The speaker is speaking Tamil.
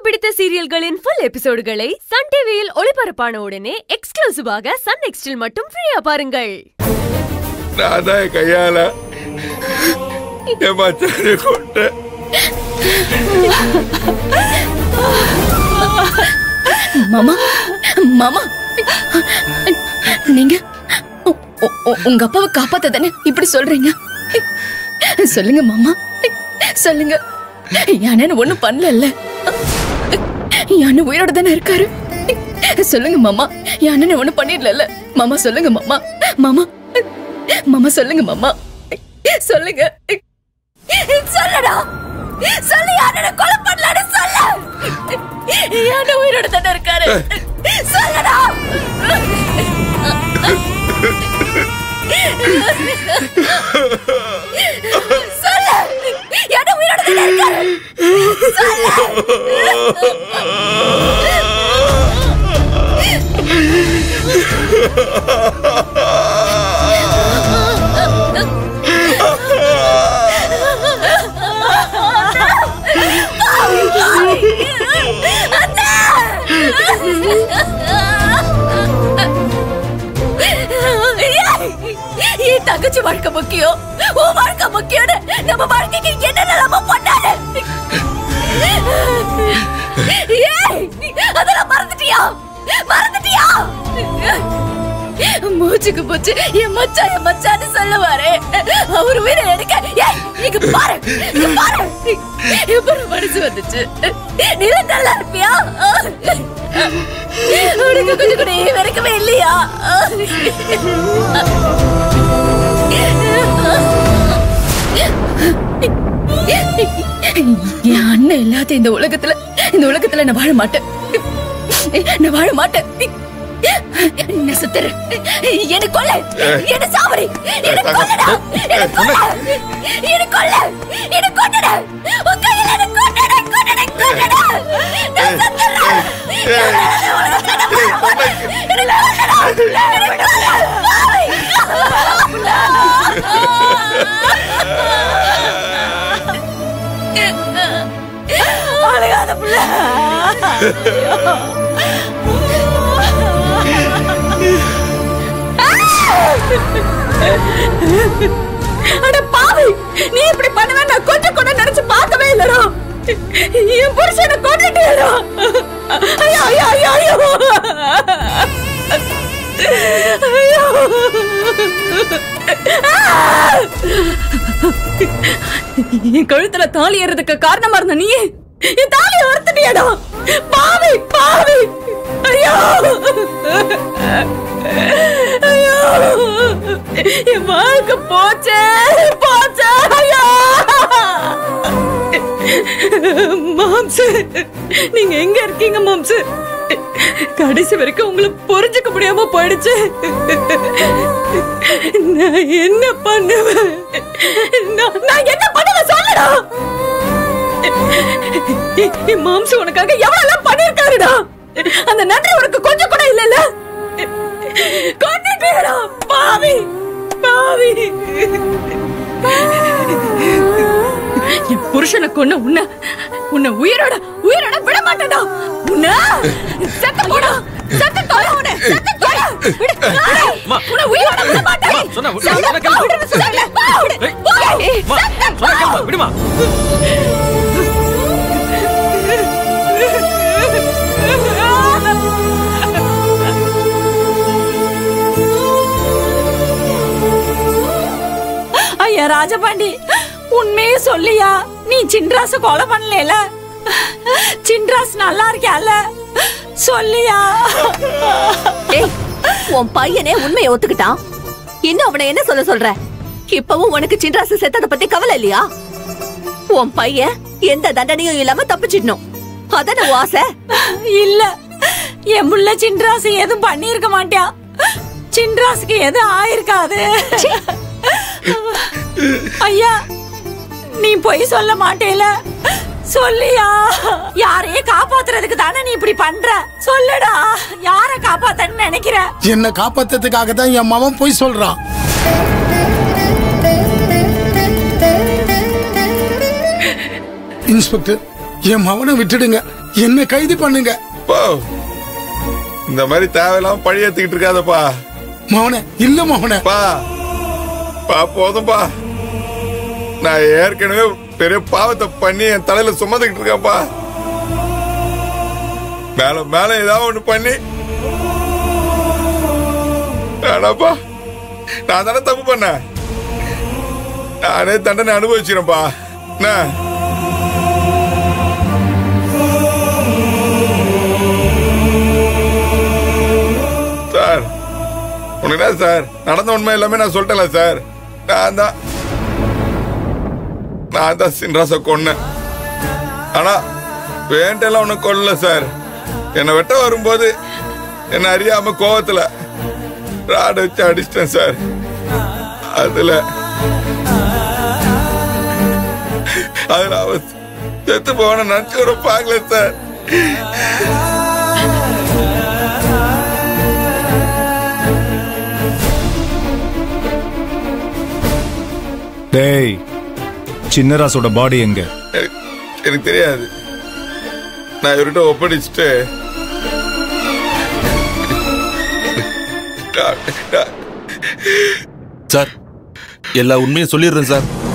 பிடித்த சீரியல்களின் ஃபுல் எபிசோடுகளை சன் டிவியில் ஒளிபரப்பான உடனே எக்ஸ்க்ளூசிவாக சன் நெக்ஸ்டில் மட்டும் ஃப்ரீயா பாருங்கள் நான் தான் என் கையால என் மச்சானை கொண்டேன் மாமா மாமா நீங்க உ- உ- உ- உங்க அப்பாவை காப்பாத்த தானே இப்படி சொல்றீங்க சொல்லுங்க மாமா சொல்லுங்க என் அண்ணன் ஒண்ணும் பண்ணல என் அண்ணன் உயிரோட தானே இருக்காரு சொல்லுங்க மாமா என் அண்ணனை ஒண்ணும் பண்ணிடல மாமா சொல்லுங்க மாமா மாமா மாமா சொல்லுங்க மாமா சொல்லுங்க சொல்லடா சொல்லு என் அண்ணனை கொலை பண்ணலன்னு சொல்லு என் அண்ணன் உயிரோட தானே இருக்காரு சொல்லடா சொல்லு என் அண்ணன் உயிரோட தானே இருக்காரு என் தங்கச்சி வாழ்க்கை முக்கியம் உன் வாழ்க்கை முக்கியம்னு நம்ம வாழ்க்கைக்கு என்ன நிலைமை பண்ணாரு ஏய், அதெல்லாம் மறந்துட்டியா மறந்துட்டியா மூச்சுக்கு மூச்சு என் மச்சான் என் மச்சான்னு சொல்லுவாரு அவர் உயிரை எடுக்க ஏய், இங்க பாரு இங்க பாரு எப்படி மனசு வந்துச்சு நீ நல்லா இருப்பியா உனக்கு கொஞ்சம் கூட வரைக்கவே இல்லையா என் அண்ணன் இல்லாத இந்த உலகத்துல இந்த உலகத்துல நான் வாழ மாட்டேன் நான் வாழ மாட்டேன் நான் செத்துறேன் என்ன கொல்ல என்ன சாவடி என்ன கொல்லடா என்ன கொல்ல என்ன கொல்ல என்ன கொன்னடா உன் கையில என்ன கொன்னடா கொன்னடா கொன்னடா நான் செத்துறேன் என்ன கொல்லடா என்ன அழகாத புள்ள அட பாவி நீ இப்படி பண்ணுவே நான் கொஞ்சம் கூட நினைச்சு பார்க்கவே இல்லடா என் புருஷனை கொண்டுட்டேடா ஐயோ ஐயோ ஐயோ ஐயோ ஐயோ என் கழுத்துல தாலி ஏறதுக்கு காரணமா இருந்த நீ என் தாலி அறுத்துட்டியடா பாவி பாவி ஐயோ ஐயோ என் வாழ்க்கை போச்சே போச்சே ஐயோ மாம்சு நீங்க எங்க இருக்கீங்க மாம்சு கடைசி வரைக்கும் உங்களை புரிஞ்சுக்க முடியாம போயிடுச்சு நான் என்ன பண்ணுவேன் நான் நான் என்ன பண்ணுவேன் சொல்லுடா என் மாம்சு உனக்காக எவ்வளவு பண்ணிருக்காருடா அந்த நன்றி உனக்கு கொஞ்சம் கூட இல்லல்ல கொண்டுட்டேடா பாவி பாவி என் புருஷனை கொன்ன உன்னை உன்னை உயிரோட உயிரோட விட மாட்டேடா உன்னை செத்து போடா செத்து தொலை உன்னை செத்து தொலை விடு விடு. உன்னை உயிரோட விட மாட்டேன் சொன்னா விடு, செத்து சொன்னா கேளு. விடுன்னு சொன்னேன்ல. விடு. போய். மா, செத்து சொன்னா போ. கேளுமா, விடுமா ஐயா ராஜபாண்டி உண்மையே சொல்லியா நீ சின்ராச கொலை பண்ணல சின்ராஸ் நல்லா இருக்கியால சொல்லியா ஏய் உன் பையனே உண்மையை ஒத்துக்கிட்டான் இன்னும் அவனை என்ன சொல்ல சொல்ற இப்பவும் உனக்கு சின்ராசு செத்தத பத்தி கவலை இல்லையா உன் பையன் எந்த தண்டனையும் இல்லாம தப்பிச்சிடணும் அதான உன் ஆசை இல்ல என் புள்ள சின்ராஸ் எதுவும் பண்ணிருக்க மாட்டியா சின்ராஸுக்கு எதுவும் ஆயிருக்காது ஐயா நீ பொய் சொல்ல மாட்டேல சொல்லியா யாரையே காப்பாத்துறதுக்கு தானே நீ இப்படி பண்ற சொல்லுடா யார காப்பாத்தன்னு நினைக்கிற என்னை காப்பாத்துறதுக்காக தான் என் மவன் போய் சொல்றான் இன்ஸ்பெக்டர் என் மவனை விட்டுடுங்க என்ன கைது பண்ணுங்க போ இந்த மாதிரி தேவையில்லாம பழி ஏத்துக்கிட்டு இருக்காதப்பா மவனே இல்ல மவனே பா பா போதும்பா நான் ஏற்கனவே பெரிய பாவத்தை பண்ணி என் தலையில சுமந்துக்கிட்டு இருக்கேன்ப்பா மேல மேல ஏதாவது ஒண்ணு பண்ணி வேணாப்பா நான் தானே தப்பு பண்ணேன் நானே தண்டனை அனுபவிச்சிருப்பா என்ன சார் உனக்கு என்ன சார் நடந்த உண்மை எல்லாமே நான் சொல்லிட்டேன்ல சார் நான் தான் நான் தான் சின்ராச கொன்னேன் ஆனா வேண்டெல்லாம் ஒன்றும் கொல்லல சார் என்னை வெட்ட வரும்போது என்ன அறியாம கோவத்துல ராடு வச்சு அடிச்சிட்டேன் சார் அதுல அதுல அவ செத்து போன நினைச்சு கூட பார்க்கல சார் டேய் சின்னராசோட பாடி எங்க எனக்கு எனக்கு தெரியாது நான் இவர்கிட்ட ஒப்படைச்சிட்டு சார் எல்லா உண்மையும் சொல்லிடுறேன் சார்